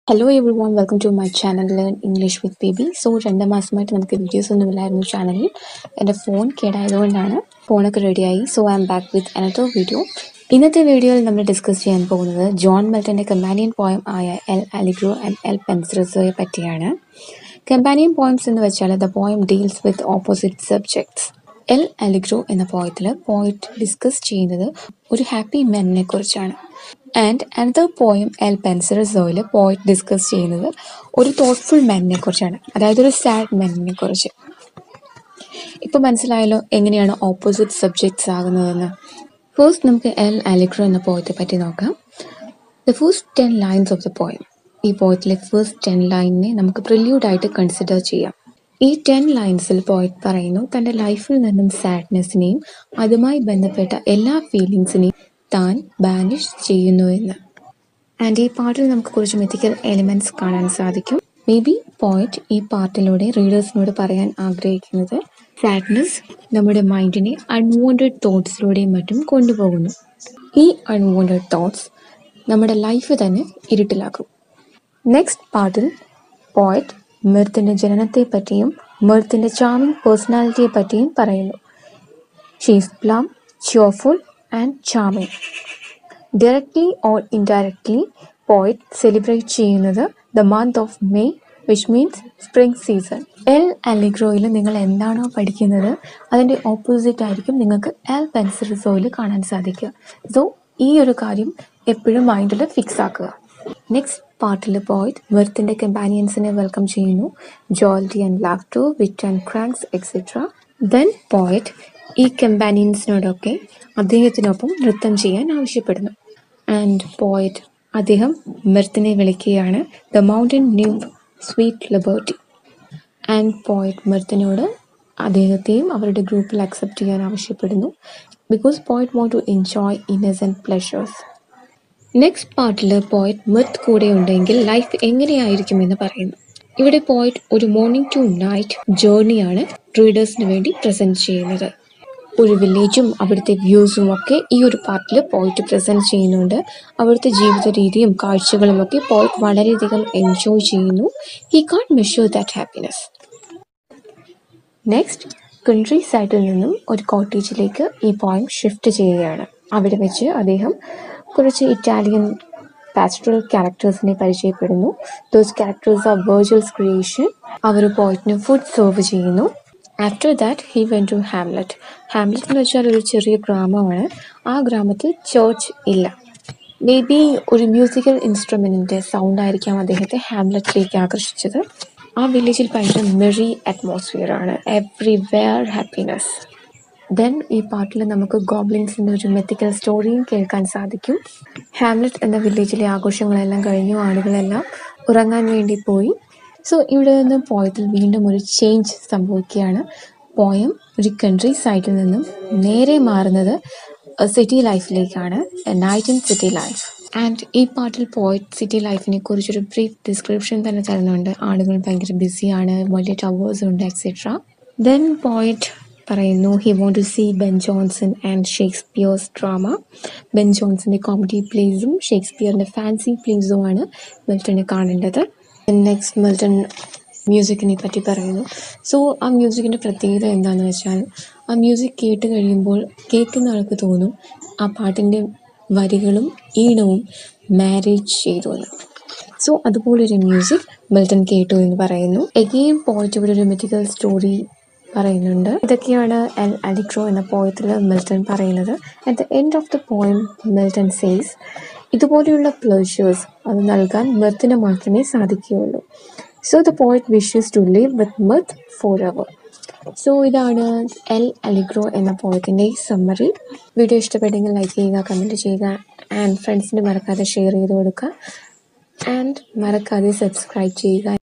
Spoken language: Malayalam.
hello everyone welcome to my channel learn English with baby so രണ്ട് മാസമായിട്ട് നമുക്ക് വീഡിയോസ് ഒന്നും ഇല്ലായിരുന്നു ചാനലിൽ എൻ്റെ ഫോൺ കേടായതുകൊണ്ടാണ് ഫോണൊക്കെ റെഡിയായി so I am back with another video ഇന്നത്തെ വീഡിയോയിൽ നമ്മൾ ഡിസ്കസ് ചെയ്യാൻ പോകുന്നത് ജോൺ മെൽട്ടൻ്റെ കമ്പാനിയൻ പോയം ആയ എൽ അലിഗ്രോ ആൻഡ് എൽ പെൻസിറസോയെ പറ്റിയാണ് കമ്പാനിയൻ പോയംസ് എന്ന് വെച്ചാൽ the poem deals with opposite subjects L'Allegro എന്ന പോയത്തിൽ പോയിറ്റ് ഡിസ്കസ് ചെയ്യുന്നത് ഒരു ഹാപ്പി മെന്നിനെ കുറിച്ചാണ് ആൻഡ് അനദർ പോയം എൽ പെൻസിറസോയിൽ പോയിറ്റ് ഡിസ്കസ് ചെയ്യുന്നത് ഒരു തോട്ട്ഫുൾ മെന്നിനെ കുറിച്ചാണ് അതായത് ഒരു സാഡ് മെന്നിനെ കുറിച്ച് ഇപ്പൊ മനസ്സിലായല്ലോ എങ്ങനെയാണ് ഓപ്പോസിറ്റ് സബ്ജക്ട്സ് ആകുന്നതെന്ന് ഫസ്റ്റ് നമുക്ക് എൽ അലിഗ്രോ എന്ന പോയത്തെ പറ്റി നോക്കാം the first ten lines of the poem ഈ പോയത്തിലെ ഫസ്റ്റ് ടെൻ ലൈനിനെ നമുക്ക് പ്രില്യൂഡ് ആയിട്ട് കൺസിഡർ ചെയ്യാം ഈ ടെൻ ലൈൻസിൽ പോയിറ്റ് പറയുന്നു തന്റെ ലൈഫിൽ നിന്നും സാഡ്നെസ്സിനെയും അതുമായി ബന്ധപ്പെട്ട എല്ലാ ഫീലിങ്സിനെയും താൻ ബാനിഷ് ചെയ്യുന്നു എന്ന് ആൻഡ് ഈ പാട്ടിൽ നമുക്ക് കുറച്ച് മെത്തിക്കൽ എലിമെന്റ്സ് കാണാൻ സാധിക്കും മേ ബി പോയിന്റ് ഈ പാട്ടിലൂടെ റീഡേഴ്സിനോട് പറയാൻ ആഗ്രഹിക്കുന്നത് സാഡ്നെസ് നമ്മുടെ മൈൻഡിനെ അൺവാണ്ടഡ് തോട്ട്സിലൂടെയും മറ്റും കൊണ്ടുപോകുന്നു ഈ അൺവാണ്ടഡ് തോട്ട്സ് നമ്മുടെ ലൈഫ് തന്നെ ഇരുട്ടിലാക്കും നെക്സ്റ്റ് പാർട്ടിൽ പോയറ്റ് മിർത്തിന്റെ ജനനത്തെ പറ്റിയും മിർത്തിന്റെ ചാമിങ് പേഴ്സണാലിറ്റിയെ പറ്റിയും പറയുന്നു she's plump cheerful and charming directly or indirectly poet celebrate ചെയ്യുന്നത് the month of May which means spring season എൽ അലിഗ്രോയിൽ നിങ്ങൾ എന്താണോ പഠിക്കുന്നത് അതിൻ്റെ ഓപ്പോസിറ്റ് ആയിരിക്കും നിങ്ങൾക്ക് എൽ പെൻസിൽസോയിൽ കാണാൻ സാധിക്കുക സോ ഈ ഒരു കാര്യം എപ്പോഴും മൈൻഡിൽ ഫിക്സ് ആക്കുക നെക്സ്റ്റ് പാർട്ടിൽ പോയിറ്റ് വെർത്തിൻ്റെ കമ്പാനിയൻസിനെ വെൽക്കം ചെയ്യുന്നു jollity and laughter wit and cranks etcetera then poet ഈ കമ്പാനിയൻസിനോടൊക്കെ അദ്ദേഹത്തിനൊപ്പം നൃത്തം ചെയ്യാൻ ആവശ്യപ്പെടുന്നു ആൻഡ് പോയിറ്റ് അദ്ദേഹം മിർത്തിനെ വിളിക്കുകയാണ് the mountain new sweet liberty and poet മിർത്തിനോട് അദ്ദേഹത്തെയും അവരുടെ ഗ്രൂപ്പിൽ അക്സെപ്റ്റ് ചെയ്യാൻ ആവശ്യപ്പെടുന്നു because poet want to enjoy innocent pleasures next പാർട്ടിൽ പോയിറ്റ് മിർത്ത് കൂടെ ഉണ്ടെങ്കിൽ ലൈഫ് എങ്ങനെയായിരിക്കും എന്ന് പറയുന്നു ഇവിടെ പോയിറ്റ് ഒരു മോർണിംഗ് ടു നൈറ്റ് ജേർണിയാണ് റീഡേഴ്സിന് വേണ്ടി പ്രസന്റ് ചെയ്യുന്നത് ഒരു വില്ലേജും അവിടുത്തെ വ്യൂസും ഒക്കെ ഈ ഒരു പാർട്ടിൽ പോയിട്ട് പ്രസന്റ് ചെയ്യുന്നുണ്ട് അവിടുത്തെ ജീവിത രീതിയും കാഴ്ചകളും ഒക്കെ പോയിട്ട് വളരെയധികം എൻജോയ് ചെയ്യുന്നു he can measure that happiness next country സൈഡിൽ നിന്നും ഒരു കോട്ടേജിലേക്ക് ഈ പോയിം ഷിഫ്റ്റ് ചെയ്യുകയാണ് അവിടെ വെച്ച് അദ്ദേഹം കുറച്ച് ഇറ്റാലിയൻ പാസ്റ്ററൽ ക്യാരക്ടേഴ്സിനെ പരിചയപ്പെടുന്നു those characters are Virgil's creation അവർ പോയിട്ടിന് ഫുഡ് സെർവ് ചെയ്യുന്നു after that he went to hamlet hamlet എന്ന് വെച്ചാൽ ഒരു ചെറിയ ഗ്രാമമാണ് ആ ഗ്രാമത്തിൽ ചേർച്ച് ഇല്ല മേ ബി ഒരു മ്യൂസിക്കൽ ഇൻസ്ട്രുമെൻറ്റിൻ്റെ സൗണ്ട് ആയിരിക്കാം അദ്ദേഹത്തെ ഹാംലെറ്റിലേക്ക് ആകർഷിച്ചത് ആ വില്ലേജിൽ ഭയങ്കര മെറി അറ്റ്മോസ്ഫിയർ ആണ് എവ്രിവെയർ ഹാപ്പിനെസ് ദെൻ ഈ പാട്ടിൽ നമുക്ക് ഗോബ്ലിൻസിൻ്റെ ഒരു മെത്തിക്കൽ സ്റ്റോറിയും കേൾക്കാൻ സാധിക്കും ഹാംലെറ്റ് എന്ന വില്ലേജിലെ ആഘോഷങ്ങളെല്ലാം കഴിഞ്ഞു ആളുകളെല്ലാം ഉറങ്ങാൻ വേണ്ടി പോയി സോ ഇവിടെ നിന്ന് പോയതിൽ വീണ്ടും ഒരു ചേഞ്ച് സംഭവിക്കുകയാണ് പോയം ഒരു കൺട്രി സൈഡിൽ നിന്നും നേരെ മാറുന്നത് സിറ്റി ലൈഫിലേക്കാണ് night in city life and ഈ പാട്ടിൽ പോയിറ്റ് സിറ്റി ലൈഫിനെ കുറിച്ചൊരു ബ്രീഫ് ഡിസ്ക്രിപ്ഷൻ തന്നെ തരുന്നുണ്ട് ആളുകൾ ഭയങ്കര ബിസിയാണ് വലിയ ടവേഴ്സ് ഉണ്ട് എക്സെട്ര ദെൻ പോയിറ്റ് പറയുന്നു he want to see Ben Jonson and ഷേക്സ്പിയേഴ്സ് ഡ്രാമ ബെൻ ജോൺസന്റെ കോമഡി പ്ലേസും ഷേക്സ്പിയറിന്റെ ഫാൻസി പ്ലേസുമാണ് മിൽട്ടനെ കാണേണ്ടത് നെക്സ്റ്റ് മിൽട്ടൺ മ്യൂസിക്കിനെ പറ്റി പറയുന്നു സോ ആ മ്യൂസിക്കിൻ്റെ പ്രത്യേകത എന്താണെന്ന് വെച്ചാൽ ആ മ്യൂസിക് കേട്ട് കഴിയുമ്പോൾ കേൾക്കുന്ന ആൾക്ക് തോന്നും ആ പാട്ടിൻ്റെ വരികളും ഈണവും മാരേജ് ചെയ്തു എന്ന് സോ അതുപോലൊരു മ്യൂസിക് മിൽട്ടൺ കേട്ടു എന്ന് പറയുന്നു എഗെയിൻ പോയിട്ട് ഇവിടെ ഒരു മിത്തിക്കൽ സ്റ്റോറി പറയുന്നുണ്ട് ഇതൊക്കെയാണ് എൽ അലിക്രോ എന്ന പോയത്തിൽ മിൽട്ടൺ പറയുന്നത് at the end of the poem Milton says ഇതുപോലെയുള്ള പ്ലഷേഴ്സ് അത് നൽകാൻ മിർത്തിന് മാത്രമേ സാധിക്കുകയുള്ളൂ so the poet wishes to live with mirth for hour so ഇതാണ് എൽ അലിഗ്രോ എന്ന പോയത്തിൻ്റെ സമ്മറി വീഡിയോ ഇഷ്ടപ്പെട്ടെങ്കിൽ ലൈക്ക് ചെയ്യുക കമൻറ്റ് ചെയ്യുക ആൻഡ് ഫ്രണ്ട്സിന് മറക്കാതെ ഷെയർ ചെയ്ത് കൊടുക്കുക ആൻഡ് മറക്കാതെ സബ്സ്ക്രൈബ് ചെയ്യുക